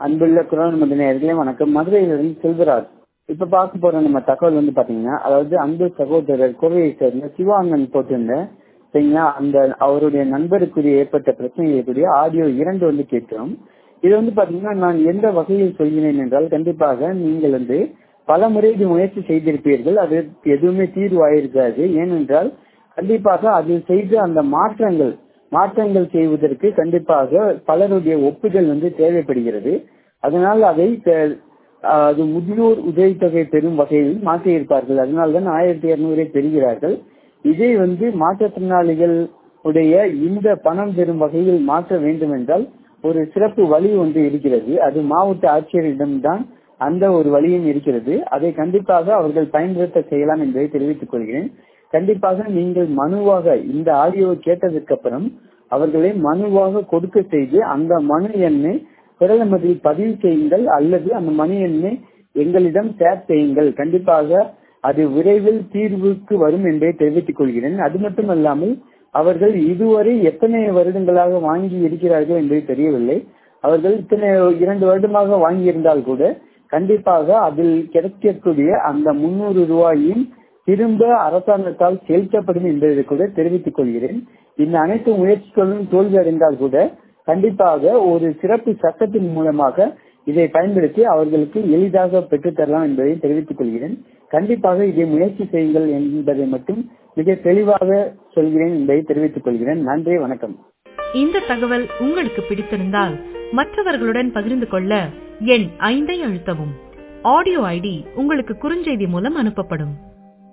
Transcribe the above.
அன்புள்ள குரல் மத நேயர்களே வணக்கம் மதுரையிலிருந்து செல்வராஜ் இப்ப பார்க்க போற நம்ம தகவல் வந்து பாத்தீங்கன்னா அதாவது அன்பு சகோதரர் கோவையை சேர்ந்த சிவானந்த் போட்டிருந்த சரிங்களா அந்த அவருடைய நண்பருக்குரிய ஏற்பட்ட பிரச்சனைகளுக்குரிய ஆடியோ இரண்டு வந்து கேட்கிறோம் இது வந்து பாத்தீங்கன்னா நான் எந்த வகையில் சொல்கிறேன் என்றால் கண்டிப்பாக நீங்கள் வந்து பல முறை இது முயற்சி செய்திருப்பீர்கள் அது எதுவுமே தீர்வாயிருக்காது ஏனென்றால் கண்டிப்பாக அதில் செய்த அந்த மாற்றங்கள் மாற்றங்கள் செய்வதற்கு கண்டிப்பாக பலருடைய ஒப்புதல் வந்து தேவைப்படுகிறது அதனால் அதை அது முதியோர் உதவித்தொகை பெறும் வகையில் மாற்றியிருப்பார்கள் அதனால்தான் ஆயிரத்தி இருநூறை பெறுகிறார்கள் இதை வந்து மாற்றுத்திறனாளிகள் உடைய இந்த பணம் பெறும் வகையில் மாற்ற வேண்டும் என்றால் ஒரு சிறப்பு வழி ஒன்று இருக்கிறது அது மாவட்ட ஆட்சியரிடம்தான் அந்த ஒரு வழியும் இருக்கிறது அதை கண்டிப்பாக அவர்கள் பயன்படுத்த செய்யலாம் என்பதை தெரிவித்துக் கொள்கிறேன் கண்டிப்பாக நீங்கள் மனுவாக இந்த ஆடியோவை கேட்டதற்கு அப்புறம் அவர்களை மனுவாக கொடுக்க செய்து அந்த மனு எண்ணை பிரதமரில் பதிவு செய்யுங்கள் அல்லது அந்த மனு எண்ணை எங்களிடம் ஷேர் செய்யுங்கள் கண்டிப்பாக அது விரைவில் தீர்வுக்கு வரும் என்பதை தெரிவித்துக் கொள்கிறேன் அது மட்டுமல்லாமல் அவர்கள் இதுவரை எத்தனை வருடங்களாக வாங்கி இருக்கிறார்கள் என்பது தெரியவில்லை அவர்கள் இத்தனை இரண்டு வருடமாக வாங்கியிருந்தால் கூட கண்டிப்பாக அதில் கிடைக்கக்கூடிய அந்த முன்னூறு ரூபாயும் திரும்ப அரசாங்கத்தால் செலுத்தப்படும் என்பதை கூட தெரிவித்துக் கொள்கிறேன் இந்த அனைத்து முயற்சிகளும் தோல்வி அடைந்தால் கூட கண்டிப்பாக ஒரு சிறப்பு சட்டத்தின் மூலமாக இதை பயன்படுத்தி அவர்களுக்கு எளிதாக பெற்றுத்தரலாம் என்பதை தெரிவித்துக் கொள்கிறேன் கண்டிப்பாக இதை முயற்சி செய்யுங்கள் என்பதை மட்டும் மிக தெளிவாக சொல்கிறேன் என்பதை தெரிவித்துக் கொள்கிறேன் நன்றி வணக்கம் இந்த தகவல் உங்களுக்கு பிடித்திருந்தால் மற்றவர்களுடன் பகிர்ந்து கொள்ள எண் ஐந்தை அழுத்தவும் ஆடியோ ஐடி உங்களுக்கு குறுஞ்செய்தி மூலம் அனுப்பப்படும்